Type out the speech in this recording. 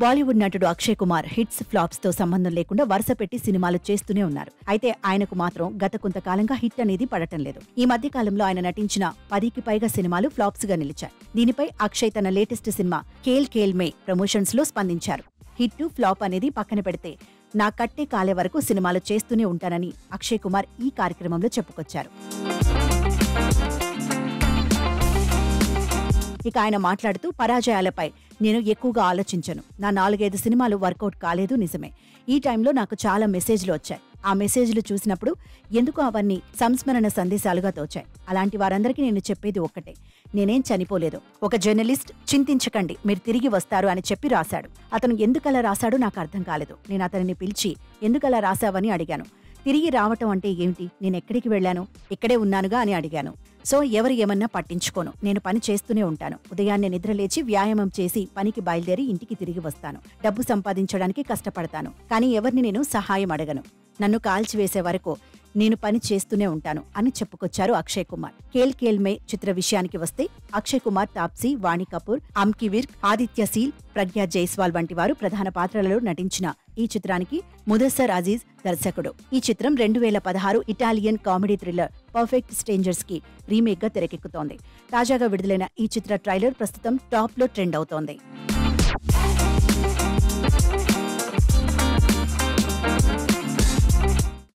బాలీవుడ్ నటుడు Akshay Kumar hits flops తో సంబంధం లేకుండా వరుస పెట్టి సినిమాలు చేస్తూనే ఉన్నారు అయితే ఆయనకు మాత్రం గత కొంతకాలంగా హిట్ అనేది పడటం లేదు ఈ మధ్య కాలంలో ఆయన నటించిన పదికి పైగా సినిమాలు ఫ్లాప్స్ గా నిలిచాయి దీనిపై అక్షయ్ తన latest cinema Khel Khel Mein promotions లో స్పందించారు హిట్ ఫ్లాప్ అనేది పక్కన పెడితే నా కట్టే కాలే వరకు సినిమాలు చేస్తూనే ఉంటానని అక్షయ్ కుమార్ ఈ కార్యక్రమంలో చెప్పుకొచ్చారు ఇక ఆయన మాట్లాడుతూ పరాజయాలపై నేను ఎక్కువగా ఆలోచించను నా నాలుగైదు సినిమాలు వర్కౌట్ కాలేదు నిజమే ఈ టైంలో నాకు చాలా మెసేజ్లు వచ్చాయి ఆ మెసేజ్లు చూసినప్పుడు ఎందుకు అవన్నీ సంస్మరణ సందేశాలుగా తోచాయి అలాంటి వారందరికీ నేను చెప్పేది ఒక్కటే నేనేం చనిపోలేదు ఒక జర్నలిస్ట్ చింతించకండి మీరు తిరిగి వస్తారు అని చెప్పి రాశాడు అతను ఎందుకలా రాశాడో నాకు అర్థం కాలేదు నేను అతనిని పిలిచి ఎందుకలా రాశావని అడిగాను తిరిగి రావటం అంటే ఏమిటి నేను ఎక్కడికి వెళ్ళాను ఇక్కడే ఉన్నానుగా అని అడిగాను సో ఎవరు ఏమన్నా పట్టించుకోను నేను పని చేస్తూనే ఉంటాను ఉదయాన్నే నిద్రలేచి వ్యాయామం చేసి పనికి బయలుదేరి ఇంటికి తిరిగి వస్తాను డబ్బు సంపాదించడానికి కష్టపడతాను కానీ ఎవరిని నేను సహాయం అడగను నన్ను కాల్చివేసే వరకు నేను పని చేస్తూనే ఉంటాను అని చెప్పుకొచ్చారు అక్షయ్ కుమార్ కేల్ కేల్ మే చిత్ర విషయానికి వస్తే అక్షయ్ కుమార్ తాప్సీ వాణి కపూర్ అమ్కి విర్క్ ఆదిత్య సీల్ ప్రజ్ఞా జైస్వాల్ వంటి వారు ప్రధాన పాత్రలలో నటించిన ఈ చిత్రానికి ముదస్సర్ అజీజ్ దర్శకుడు ఈ చిత్రం రెండు వేల పదహారు Italian comedy thriller Perfect Strangers కి రీమేక్ గా తెరకెక్కుతోంది తాజాగా విడుదలైన ఈ చిత్ర ట్రైలర్ ప్రస్తుతం టాప్ లో ట్రెండ్ అవుతోంది